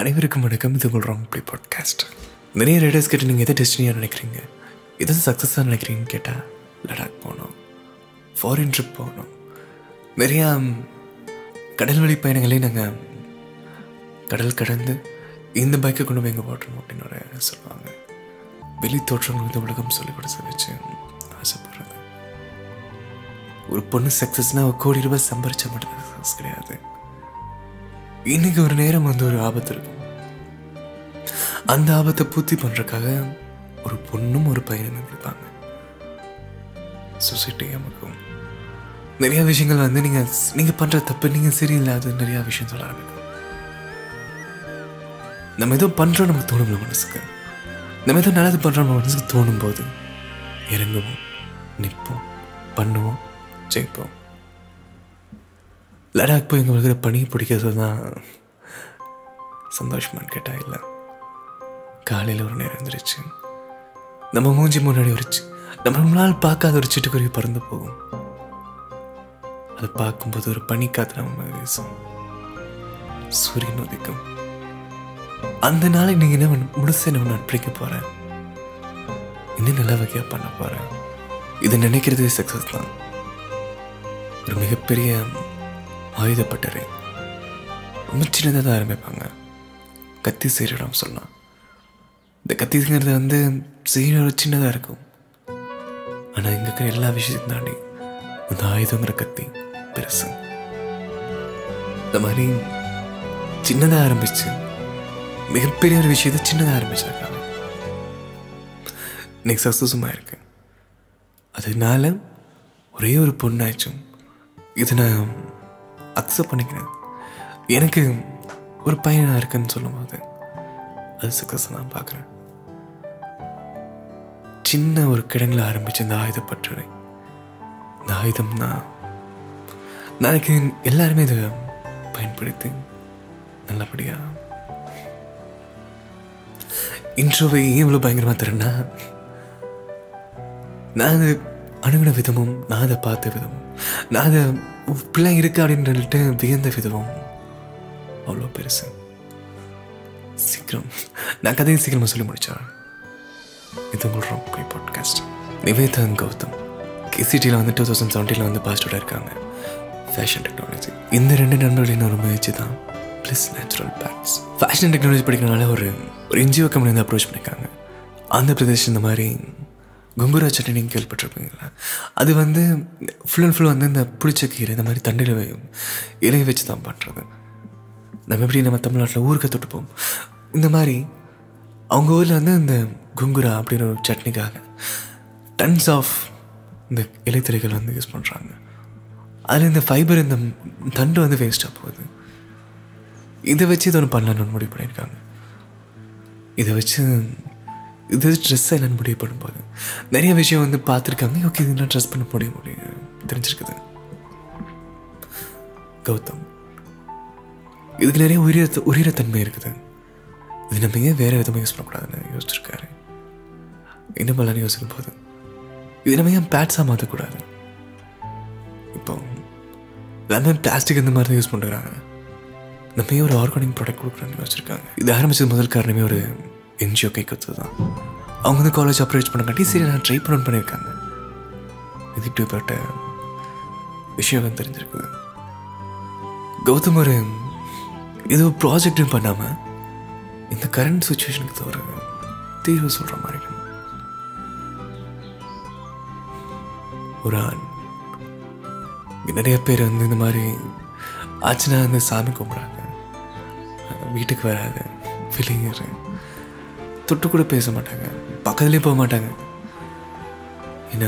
அனைவருக்கும் வணக்கம் இது உங்கள் ராங் ப்ளே பாட்காஸ்ட் நிறைய ரைடர்ஸ் கிட்ட நீங்கள் எதை டெஸ்டினியாக நினைக்கிறீங்க எதை சக்ஸஸாக நினைக்கிறீங்கன்னு கேட்டால் லடாக் போகணும் ஃபாரின் ட்ரிப் போகணும் நிறையா ம், கடல் வழி பயணங்களையும் நாங்கள் கடல் கடந்து இந்த பைக்கை கொண்டு போய் எங்கே ஓட்டணும் அப்படின்னு ஒரு சொல்லுவாங்க வெளி தோற்றங்கள் இந்த உலகம் சொல்லிக் கொடுத்து வச்சு ஆசைப்படுறது ஒரு பொண்ணு சக்ஸஸ்னால் ஒரு கோடி ரூபாய் சம்பாரிச்சா மட்டும் சக்ஸஸ் கிடையாது இன்னைக்கு ஒரு நேரம் வந்து ஒரு ஆபத்து இருக்கும் அந்த ஆபத்தை பூர்த்தி பண்றதுக்காக ஒரு பொண்ணும் ஒரு பையனும் இருப்பாங்க சொசைட்டி நமக்கும் நிறைய விஷயங்கள் வந்து நீங்க நீங்க பண்ற தப்பு நீங்க சரியில்லாத நிறைய விஷயம் சொல்ல ஆரம்பிக்கும் நம்ம ஏதோ பண்றோம் நமக்கு தோணும் மனசுக்கு நம்ம ஏதோ நல்லது பண்றோம் நம்ம மனசுக்கு தோணும் போது இறங்குவோம் நிற்போம் பண்ணுவோம் ஜெயிப்போம் லடாக் போய் இங்கே இருக்கிற பனி பிடிக்கிறது தான் சந்தோஷமான்னு கேட்டா இல்லை காலையில் ஒரு நேரம் இருந்துருச்சு நம்ம மூஞ்சி முன்னாடி ஒரு சி- நம்ம ரொம்ப நாள் பார்க்காத ஒரு சிட்டுக்குருவி பறந்து போகும் அதை பார்க்கும்போது ஒரு பனிக்காத்து நம்ம மேல வீசும் சூரியன் உதிக்கும் அந்த நாளை நீங்க என்ன பண்ண- முழுசா என்ன நட்பிக்க போறேன் இன்னும் நல்ல வகையா பண்ண போறேன் இதை நினைக்கிறதே சக்சஸ் தான் ஒரு மிகப்பெரிய ஆயுதப்பட்டறை ரொம்ப சின்னதாக தான் ஆரம்பிப்பாங்க கத்தி செய்கிற சொல்லலாம் இந்த கத்திங்கிறது வந்து செய்கிற ஒரு சின்னதாக இருக்கும் ஆனால் இங்கே இருக்கிற எல்லா விஷயத்தையும் தாண்டி அந்த ஆயுதங்கிற கத்தி பெருசு இந்த மாதிரி சின்னதாக ஆரம்பிச்சு மிகப்பெரிய ஒரு விஷயத்தை சின்னதாக ஆரம்பிச்சிருக்காங்க இன்னைக்கு சக்ஸஸுமாக இருக்கு அதனால ஒரே ஒரு பொண்ணாச்சும் இதை நான் அக்செப்ட் பண்ணிக்கிறேன் எனக்கு ஒரு பையனாக இருக்குன்னு சொல்லும்போது அது சக்ஸஸ் நான் பார்க்குறேன் சின்ன ஒரு கிடங்குல ஆரம்பிச்ச இந்த ஆயுதப்பற்றறை இந்த ஆயுதம் தான் நாளைக்கு எல்லாருமே இதை பயன்படுத்தி நல்லபடியாக இன்ட்ரோவை ஏன் இவ்வளோ பயங்கரமாக தரேன்னா நான் அதை அணுகின விதமும் நான் அதை பார்த்த விதமும் நான் அதை இப்படிலாம் இருக்கு அப்படின்னு சொல்லிட்டு வியந்த விதமும் அவ்வளோ பெருசு சீக்கிரம் நான் கதையை சீக்கிரமாக சொல்லி முடிச்சேன் இது உங்கள் ரொம்ப பாட்காஸ்ட் நிவேதா கௌதம் கேசிடியில் வந்து டூ தௌசண்ட் செவன்டீனில் வந்து பாஸ்டோட இருக்காங்க ஃபேஷன் டெக்னாலஜி இந்த ரெண்டு நண்பர்களின் ஒரு முயற்சி தான் plus natural pads fashion technology படிக்கிறனால ஒரு ஒரு என்ஜிஓ கம்பெனி வந்து அப்ரோச் பண்ணியிருக்காங்க ஆந்திர பிரதேஷ் இந்த மாதிரி குங்குரா சட்னி நீங்கள் கேள்விப்பட்டிருப்பீங்களா அது வந்து ஃபுல் அண்ட் ஃபுல் வந்து இந்த புளிச்ச கீரை இந்த மாதிரி தண்டையில் இலையை வச்சு தான் பண்ணுறது நம்ம எப்படி நம்ம தமிழ்நாட்டில் ஊருக்கு தொட்டுப்போம் இந்த மாதிரி அவங்க ஊரில் வந்து இந்த குங்குரா அப்படின்ற ஒரு சட்னிக்காக டன்ஸ் ஆஃப் இந்த இலைத்தலைகள் வந்து யூஸ் பண்ணுறாங்க அதில் இந்த ஃபைபர் இந்த தண்டு வந்து வேஸ்ட்டாக போகுது இதை வச்சு இதை ஒன்று பண்ணலான்னு முடிவு பண்ணியிருக்காங்க இதை வச்சு இது ட்ரெஸ் என்னன்னு முடிவு பண்ணும்போது நிறைய விஷயம் வந்து பார்த்துருக்காங்க ஓகே இதெல்லாம் ட்ரெஸ் பண்ண முடிய முடியும் தெரிஞ்சிருக்குது கௌதம் இதுக்கு நிறைய உயிர உயிரத்தன்மை இருக்குது இது நம்ம ஏன் வேற விதமாக யூஸ் பண்ணக்கூடாதுன்னு யோசிச்சிருக்காரு இன்னும் பலன்னு யோசிக்கும் போது இது நம்ம ஏன் பேட்ஸாக மாற்றக்கூடாது இப்போ எல்லாமே பிளாஸ்டிக் இந்த மாதிரி தான் யூஸ் பண்ணுறாங்க நம்ம ஏன் ஒரு ஆர்கானிக் ப்ராடக்ட் கொடுக்குறோன்னு யோசிச்சிருக்காங்க இது ஆரம்பிச்சது முதல் காரணமே ஒரு என்ஜிஓ கை கற்று தான் அவங்க வந்து காலேஜ் அப்ரோச் பண்ணங்காட்டி சரி நான் ட்ரை பண்ணணும்னு பண்ணியிருக்காங்க இது இப்படிப்பட்ட விஷயம் வந்து தெரிஞ்சிருக்குது கௌதம் ஒரு இது ப்ராஜெக்ட்னு பண்ணாமல் இந்த கரண்ட் சுச்சுவேஷனுக்கு ஒரு தீர்வு சொல்கிற மாதிரி இருக்கணும். ஒரு ஆண் இங்க நிறைய பேர் வந்து இந்த மாதிரி ஆச்சுன்னா வந்து சாமி கும்பிட்றாங்க வீட்டுக்கு வராது ஃபீலிங் தொட்டு கூட பேச மாட்டாங்க பக்கத்துலேயே போக மாட்டாங்க ஏன்னா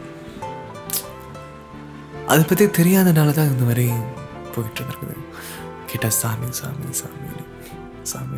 அதை பற்றி தெரியாதனால தான் இந்த மாதிரி போயிட்டு இருந்திருக்குது கேட்டால் சாமி சாமி சாமி சாமி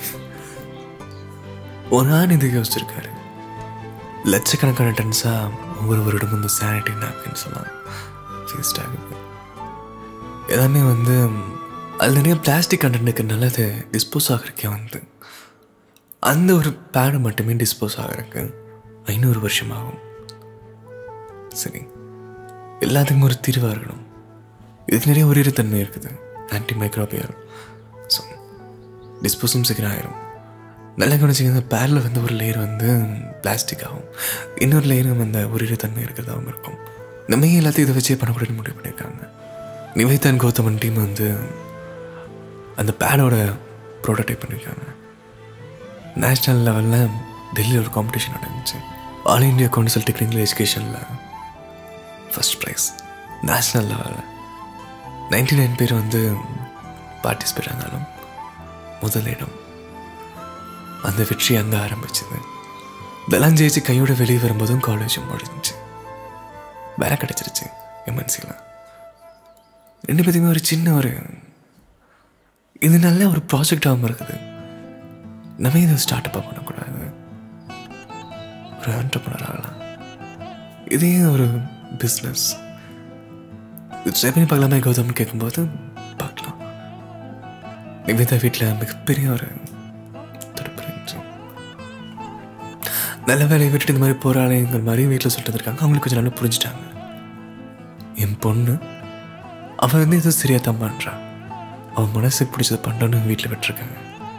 ஒரு ஆண் இது யோசிச்சிருக்காரு லட்சக்கணக்கான டன்ஸாக ஒவ்வொரு வருடம் இந்த சானிட்டரி நாப்கின்ஸ் எல்லாம் வேஸ்ட் ஆகுது எல்லாமே வந்து அதில் நிறைய பிளாஸ்டிக் கண்டென்ட் இருக்கிறதுனால அது டிஸ்போஸ் ஆகிறதுக்கே வந்து அந்த ஒரு பேடு மட்டுமே டிஸ்போஸ் ஆகிறதுக்கு ஐநூறு வருஷம் ஆகும் சரி எல்லாத்துக்கும் ஒரு தீர்வாக இருக்கணும் இதுக்கு நிறைய உயிரித்தன்மை இருக்குது ஆன்டி மைக்ரோபியல் ஸோ டிஸ்போஸும் சீக்கிரம் ஆயிரும் நல்லா கவனிச்சிங்க பேரில் வந்து ஒரு லேயர் வந்து பிளாஸ்டிக் ஆகும் இன்னொரு லேயர் வந்து ஒரு தன்மை இருக்கிறதாகவும் இருக்கும் நம்ம ஏன் எல்லாத்தையும் இதை வச்சே பண்ணக்கூடாதுன்னு முடிவு பண்ணியிருக்காங்க நிவேதன் கௌதமன் டீம் வந்து அந்த பேடோட ப்ரோட்டோடைப் பண்ணியிருக்காங்க நேஷ்னல் லெவலில் டெல்லியில் ஒரு காம்படிஷன் நடந்துச்சு ஆல் இண்டியா கவுன்சில் டெக்னிக்கல் எஜுகேஷனில் ஃபஸ்ட் ப்ரைஸ் நேஷ்னல் லெவலில் நைன்டி நைன் பேர் வந்து பார்ட்டிசிபேட் ஆனாலும் முதல் இடம் அந்த வெற்றி அங்கே ஆரம்பிச்சது இதெல்லாம் ஜெயிச்சு கையோட வெளியே வரும்போதும் காலேஜும் முடிஞ்சிச்சு வேலை கிடச்சிருச்சு எம்என்சியில் ரெண்டு பேத்துக்குமே ஒரு சின்ன ஒரு இது நல்ல ஒரு ப்ராஜெக்டாகவும் இருக்குது நம்ம இதை ஸ்டார்ட் அப்பாக பண்ணக்கூடாது ஒரு ஆண்டர்பனர் ஆகலாம் இதே ஒரு பிஸ்னஸ் ட்ரை பண்ணி பார்க்கலாமே கௌதம்னு கேட்கும்போது பார்க்கலாம் நிவேதா வீட்டில் மிகப்பெரிய ஒரு தடுப்பு இருந்துச்சு நல்ல வேலையை விட்டுட்டு இந்த மாதிரி போராளிங்கிற மாதிரி வீட்டில் சொல்லிட்டு இருக்காங்க அவங்களுக்கு கொஞ்சம் நல்லா புரிஞ்சுட்டாங்க என் பொண்ணு அவன் வந்து ஏதோ சரியாக தான் பண்ணுறான் அவன் மனசுக்கு பிடிச்சதை பண்ணுறோன்னு வீட்டில் விட்டுருக்காங்க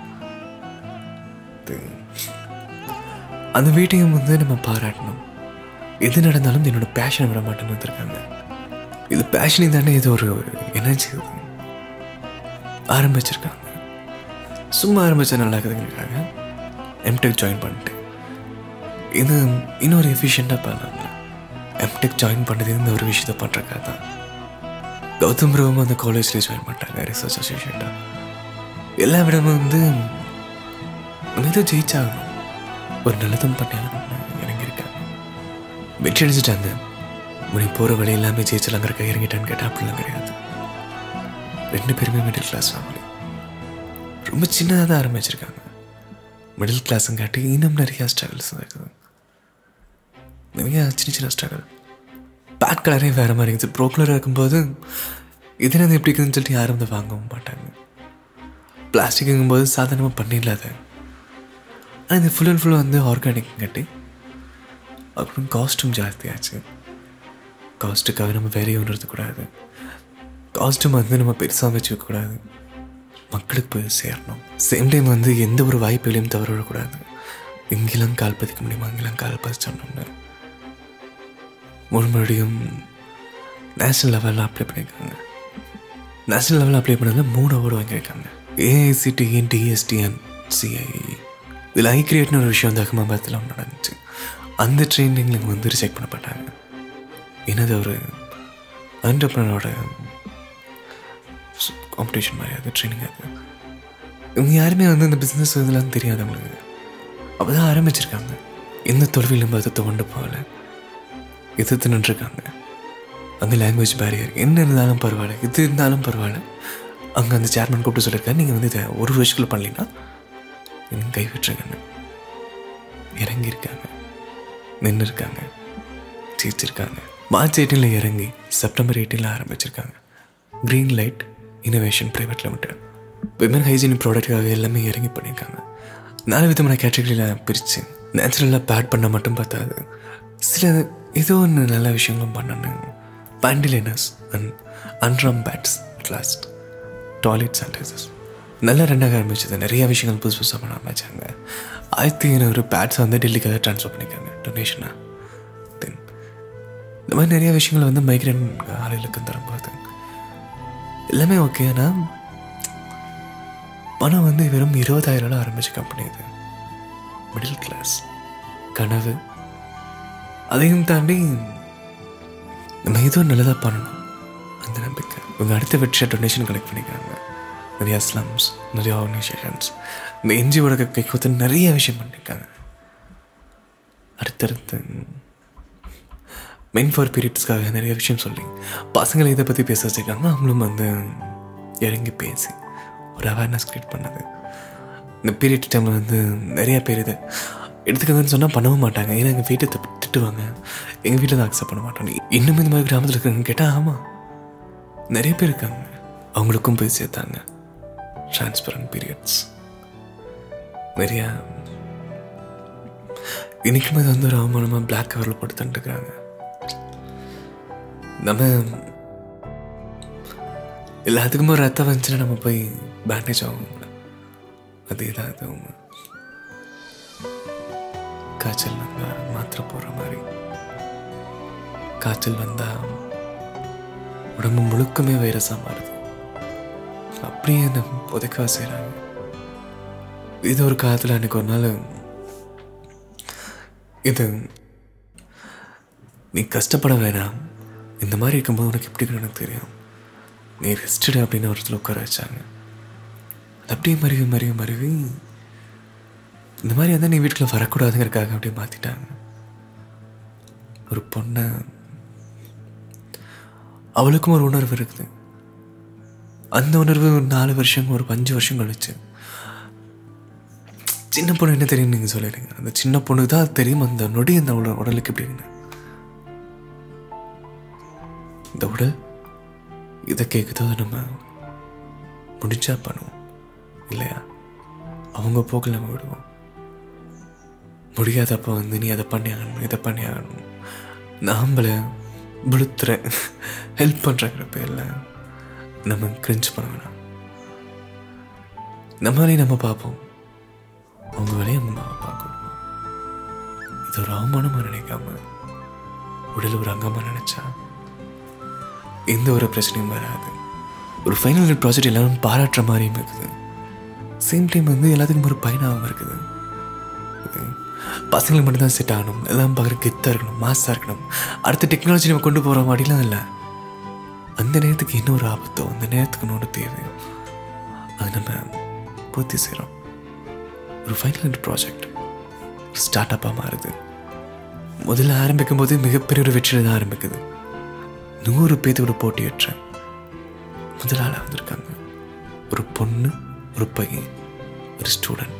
இது- அந்த வீட்டையும் வந்து நம்ம பாராட்டணும் எது நடந்தாலும் என்னோட பேஷனை விட மாட்டேன்னு வந்திருக்காங்க இது பேஷனே தானே இது ஒரு எனர்ஜி ஆரம்பிச்சிருக்காங்க சும்மா ஆரம்பிச்சா நல்லா இருக்குதுங்கிறாங்க எம்டெக் ஜாயின் பண்ணிட்டு இது இன்னொரு எஃபிஷியண்ட்டாக பண்ணலாம்ல எம்டெக் ஜாயின் பண்ணது இந்த ஒரு விஷயத்த பண்ணுறக்காக தான் கௌதம் பிரபும் அந்த காலேஜ்லேயே ஜாயின் பண்ணிட்டாங்க ரிசர்ச் அசோசியேட்டாக எல்லா விடமும் வந்து நம்ம ஏதோ ஜெயிச்சாகணும் ஒரு நல்லதும் பண்ணாங்கன்னு இறங்கியிருக்காங்க வெற்றி அடிச்சிட்டாங்க முனி போகிற வழி எல்லாமே ஜெயிச்சலாங்கிற இறங்கிட்டான்னு கேட்டால் அப்படிலாம் கிடையாது ரெண்டு பேருமே மிடில் கிளாஸ் ஃபேமிலி ரொம்ப சின்னதாக தான் ஆரம்பிச்சிருக்காங்க மிடில் கிளாஸுங்காட்டி இன்னும் நிறையா ஸ்ட்ரகிள்ஸ் இருக்குது நிறைய சின்ன சின்ன ஸ்ட்ரகிள் பேட் கலரே வேறு மாதிரி இருக்குது ப்ரோ கலராக இருக்கும்போது இது என்ன எப்படி இருக்குதுன்னு சொல்லிட்டு யாரும் வந்து வாங்கவும் மாட்டாங்க பிளாஸ்டிக்குங்கும்போது சாதாரணமாக பண்ணிடலாத ஆனால் இது ஃபுல் அண்ட் ஃபுல் வந்து ஆர்கானிக் கட்டி அப்புறம் காஸ்ட்யூம் ஜாஸ்தியாச்சு காஸ்ட்டுக்காக நம்ம வேலையை உணர்த்தக்கூடாது காஸ்ட்யூம் வந்து நம்ம பெருசாக வச்சுக்கக்கூடாது மக்களுக்கு போய் சேரணும் சேம் டைம் வந்து எந்த ஒரு வாய்ப்புகளையும் தவற விடக்கூடாது இங்கெல்லாம் கால் பதிக்க முடியுமா அங்கெல்லாம் கால் பதிச்சோம்னு மறுபடியும் நேஷனல் லெவலில் அப்ளை பண்ணியிருக்காங்க நேஷனல் லெவலில் அப்ளை பண்ணதில் மூணு அவார்டு வாங்கியிருக்காங்க ஏஐசிடிஎன் டிஎஸ்டிஎன் சிஐஇ இதில் ஐ கிரியேட்னு ஒரு விஷயம் வந்து அகமதாபாத்தில் ஒன்று நடந்துச்சு அந்த ட்ரைனிங்கில் வந்து ரிஜெக்ட் பண்ணப்பட்டாங்க என்னது ஒரு ஆண்டர்பனரோட காம்படிஷன் மாதிரி அது ட்ரைனிங் அது இவங்க யாருமே வந்து இந்த பிஸ்னஸ் இதெல்லாம் தெரியாது அவங்களுக்கு அப்போ தான் ஆரம்பிச்சிருக்காங்க எந்த தொழிலும் பார்த்து கொண்டு போகல எதிர்த்து நின்றுருக்காங்க அங்கே லாங்குவேஜ் பேரியர் என்ன இருந்தாலும் பரவாயில்ல இது இருந்தாலும் பரவாயில்ல அங்கே அந்த சேர்மன் கூப்பிட்டு சொல்லியிருக்காரு நீங்கள் வந்து இதை ஒரு வருஷத்துக்குள்ள பண்ணலீங்கன்னா இன்னும் கை விட்டுருக்காங்க இறங்கியிருக்காங்க நின்று இருக்காங்க ஜெயிச்சிருக்காங்க மார்ச் எயிட்டீனில் இறங்கி செப்டம்பர் எயிட்டீனில் ஆரம்பிச்சிருக்காங்க green light innovation private limited women hygienic ப்ராடக்ட்டுக்காக எல்லாமே இறங்கி பண்ணியிருக்காங்க நாலு விதமான கேட்டகரியில் பிரித்து நேச்சுரலாக பேட் பண்ண மட்டும் பார்த்தாது சில ஏதோ ஒன்று நல்ல விஷயங்களும் பண்ணணும் பேண்டிலைனர்ஸ் அண்ட் அன்ரம் pads at last toilet sanitizers நல்லா ரெண்டாக ஆரம்பிச்சது நிறைய விஷயங்கள் புதுசு புதுசாக பண்ண ஆரம்பிச்சாங்க ஆயிரத்தி ஐநூறு பேட்ஸை வந்து டெல்லிக்காக ட்ரான்ஸ்ஃபர் பண்ணியிருக்காங்க டொனேஷனாக தென் இந்த மாதிரி நிறைய விஷயங்கள் வந்து மைக்ரேண்ட் ஆளுகளுக்கு தரும்போது எல்லாமே ஓகே ஆனால் பணம் வந்து வெறும் இருபதாயிரம் ஆரம்பிச்ச கம்பெனி இது மிடில் கிளாஸ் கனவு அதையும் தாண்டி நம்ம ஏதோ நல்லதாக பண்ணணும் அந்த நம்பிக்கை இவங்க அடுத்த வெற்றியை டொனேஷன் கலெக்ட் பண்ணிக்கிறாங்க நிறையா ஸ்லம்ஸ் நிறைய ஆர்கனைசேஷன்ஸ் இந்த என்ஜிஓட கை கொடுத்து நிறைய விஷயம் பண்ணியிருக்காங்க அடுத்தடுத்து மெயின் ஃபார் பீரியட்ஸ்க்காக நிறைய விஷயம் சொல்லி பசங்களை இதை பற்றி பேச வச்சுருக்காங்க அவங்களும் வந்து இறங்கி பேசி ஒரு அவேர்னஸ் க்ரியேட் பண்ணது இந்த பீரியட் டைமில் வந்து நிறைய பேர் இது எடுத்துக்கிறதுன்னு சொன்னால் பண்ணவும் மாட்டாங்க ஏன்னா எங்கள் வீட்டை திட்டு- திட்டுவாங்க எங்கள் வீட்டில் தான் அக்செப்ட் பண்ண மாட்டோம் இன்னும் இந்த மாதிரி கிராமத்தில் இருக்காங்கன்னு கேட்டால் ஆமாம் நிறைய பேர் இருக்காங்க அவங்களுக்கும் போய் சேர்த்தாங்க டிரான்ஸ்பரண்ட் பீரியட்ஸ் நிறையா இன்னைக்குமே அது வந்து ஒரு அவமானமாக பிளாக் கவரில் போட்டு தந்துக்கிறாங்க நம்ம எல்லாத்துக்குமே ரத்தம் வந்துச்சுன்னா நம்ம போய் பேண்டேஜ் ஆகும் அதே தான் இதுவும் காய்ச்சல் வந்தா மாத்திரை போடுற மாதிரி காய்ச்சல் வந்தா உடம்பு முழுக்கமே வைரஸாக மாறுது அப்படியே என்ன புதைக்கவா செய்கிறாங்க இது ஒரு காலத்தில் அன்னைக்கு ஒரு நாள் இது நீ கஷ்டப்பட வேணாம் இந்த மாதிரி இருக்கும்போது உனக்கு எப்படி இருக்குன்னு எனக்கு தெரியும் நீ ரெஸ்டடு அப்படின்னு ஒரு இடத்துல உட்கார வச்சாங்க அது அப்படியே மருவி மருவி மருவி இந்த மாதிரி வந்து நீ வீட்டுக்குள்ள வரக்கூடாதுங்கிறதுக்காக அப்படியே மாற்றிட்டாங்க ஒரு பொண்ணை அவளுக்கும் ஒரு உணர்வு இருக்குது அந்த உணர்வு ஒரு நாலு வருஷம் ஒரு அஞ்சு வருஷம் கழிச்சு சின்ன பொண்ணு என்ன தெரியும் நீங்கள் சொல்லிடுங்க அந்த சின்ன பொண்ணுக்கு தான் தெரியும் அந்த நொடி அந்த உடல் உடலுக்கு எப்படி இருக்குன்னு இந்த உடல் இதை கேட்குதோ அதை நம்ம முடிஞ்சா பண்ணுவோம் இல்லையா அவங்க போக்கில் நம்ம விடுவோம் முடியாதப்போ வந்து நீ அதை பண்ணி ஆகணும் இதை பண்ணி ஆகணும் நாம்பளை விழுத்துற ஹெல்ப் பண்ணுறங்கிற பேரில் நம்ம கிரிஞ்சு பண்ண வேணாம் நம்ம வேலையை நம்ம பார்ப்போம் அவங்க வேலையை நம்ம பார்க்கணும் இது ஒரு அவமானமாக நினைக்காம உடல் ஒரு அங்கமாக நினைச்சா எந்த ஒரு பிரச்சனையும் வராது ஒரு ஃபைனல் இயர் ப்ராஜெக்ட் எல்லாரும் பாராட்டுற மாதிரியும் இருக்குது சேம் டைம் வந்து எல்லாத்துக்கும் ஒரு பயனாகவும் இருக்குது இது பசங்களுக்கு மட்டும்தான் செட் ஆகணும் எல்லாம் பார்க்குற கெத்தாக இருக்கணும் மாஸாக இருக்கணும் அடுத்த டெக்னாலஜி நம்ம கொண்டு போகிற மாதிரிலாம் இல்லை அந்த நேரத்துக்கு என்ன ஒரு ஆபத்தோ அந்த நேரத்துக்கு இன்னொரு தேவையோ அது நம்ம பூர்த்தி செய்கிறோம் ஒரு ஃபைனல் இயர் ப்ராஜெக்ட் ஸ்டார்ட் அப்பாக மாறுது முதல்ல ஆரம்பிக்கும் போது மிகப்பெரிய ஒரு வெற்றியில் தான் ஆரம்பிக்குது நூறு பேர்த்தோட போட்டியற்றேன் முதல் ஆளாக வந்திருக்காங்க ஒரு பொண்ணு ஒரு பையன் ஒரு ஸ்டூடெண்ட்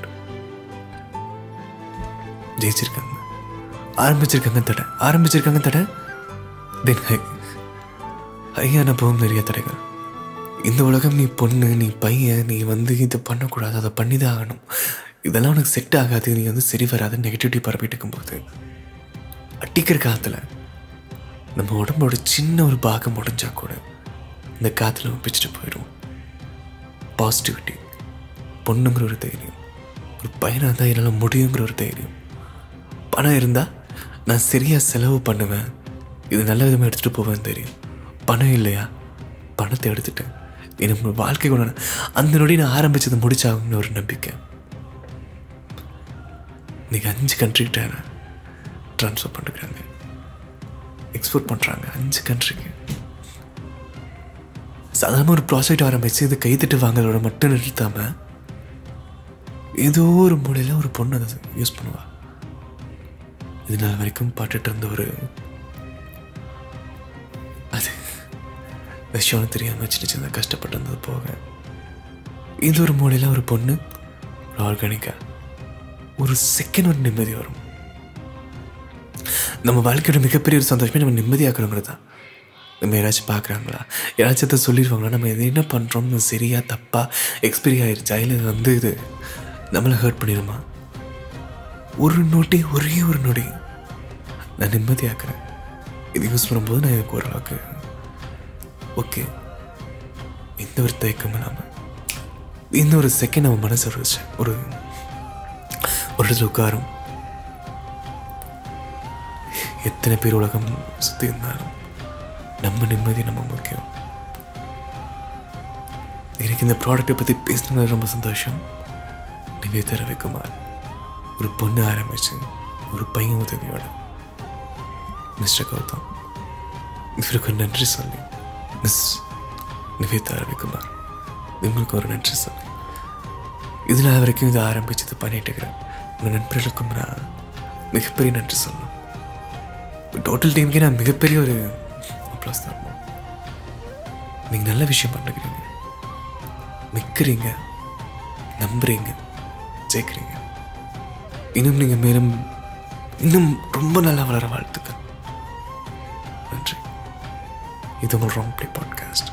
ஜெயிச்சிருக்காங்க ஆரம்பிச்சிருக்காங்க தடை ஆரம்பிச்சிருக்காங்க தடை தென் ஹை ஹையான போகும் நிறைய தடைகள் இந்த உலகம் நீ பொண்ணு நீ பையன் நீ வந்து இதை பண்ணக்கூடாது அதை பண்ணி தான் ஆகணும் இதெல்லாம் உனக்கு செட் ஆகாது நீ வந்து சரி வராது நெகட்டிவிட்டி பரப்பிட்டு இருக்கும்போது அட்டிக்கிற காத்துல நம்ம உடம்போட சின்ன ஒரு பாகம் முடிஞ்சா கூட இந்த காத்துல நம்ம பிச்சுட்டு போயிடும் பாசிட்டிவிட்டி பொண்ணுங்கிற ஒரு தைரியம் ஒரு பையனாக தான் என்னால் முடியுங்கிற ஒரு தைரியம் பணம் இருந்தால் நான் சரியாக செலவு பண்ணுவேன் இது நல்ல விதமாக எடுத்துகிட்டு போவேன் தெரியும் பணம் இல்லையா பணத்தை எடுத்துட்டேன் இது நம்ம வாழ்க்கை கொண்டாட அந்த நொடி நான் ஆரம்பிச்சதை முடிச்சாகணும்னு ஒரு நம்பிக்கை இன்னைக்கு அஞ்சு கண்ட்ரிக்கிட்ட ட்ரான்ஸ்ஃபர் பண்ணிருக்காங்க எக்ஸ்போர்ட் பண்ணுறாங்க அஞ்சு கண்ட்ரிக்கு சாதாரண ஒரு ப்ராஜெக்ட் ஆரம்பித்து இது கைத்தட்டு வாங்குறதோட மட்டும் நிறுத்தாம ஏதோ ஒரு மூலையில் ஒரு பொண்ணு அதை யூஸ் பண்ணுவா இது நாள் வரைக்கும் பாட்டுட்டு இருந்த ஒரு அது விஷயம்னு தெரியாமல் சின்ன சின்ன கஷ்டப்பட்டு இருந்தது போக இது ஒரு மூலையில் ஒரு பொண்ணு ஒரு ஆர்கானிக்காக ஒரு செகண்ட் ஒரு நிம்மதி வரும் நம்ம வாழ்க்கையோட மிகப்பெரிய ஒரு சந்தோஷமே நம்ம நிம்மதியாக்குறோங்கிறது தான் நம்ம யாராச்சும் பார்க்குறாங்களா யாராச்சும் அதை சொல்லிடுவாங்களா நம்ம இது என்ன பண்ணுறோம்னு சரியா தப்பா எக்ஸ்பீரி ஆயிடுச்சா இல்லை இது வந்து இது நம்மளை ஹர்ட் பண்ணிடுமா ஒரு நொடி ஒரே ஒரு நொடி நான் நிம்மதியாக்குறேன் இது யூஸ் பண்ணும்போது நான் எனக்கு ஓரளவுக்கு ஓகே எந்த ஒரு தயக்கம் இல்லாமல் இந்த ஒரு செகண்ட் நம்ம மனசு வச்சு ஒரு ஒரு இடத்துல உட்காரும் எத்தனை பேர் உலகம் சுற்றி இருந்தாலும் நம்ம நிம்மதி நம்ம முக்கியம் எனக்கு இந்த ப்ராடக்ட்டை பற்றி பேசினது ரொம்ப சந்தோஷம் நிவேதா ரவிக்குமார் ஒரு பொண்ணு ஆரம்பிச்சு ஒரு பையன் உதவியோட மிஸ்டர் கௌதம் இவருக்கு ஒரு நன்றி சொல்லி மிஸ் நிவேதா ரவிக்குமார் உங்களுக்கு ஒரு நன்றி சொல்லி இது நான் வரைக்கும் இதை ஆரம்பிச்சு இது பண்ணிட்டு இருக்கிறேன் உங்கள் நண்பர்களுக்கும் நான் மிகப்பெரிய நன்றி சொல்லணும் டோட்டல் டீமுக்கே நான் மிகப்பெரிய ஒரு அப்ளாஸ் தரணும் நீங்கள் நல்ல விஷயம் பண்ணுறீங்க நிற்கிறீங்க நம்புறீங்க ஜெயிக்கிறீங்க இன்னும் நீங்கள் மேலும் இன்னும் ரொம்ப நல்லா வளர வாழ்த்துக்கள் நன்றி இது உங்கள் ராங் பிளே பாட்காஸ்ட்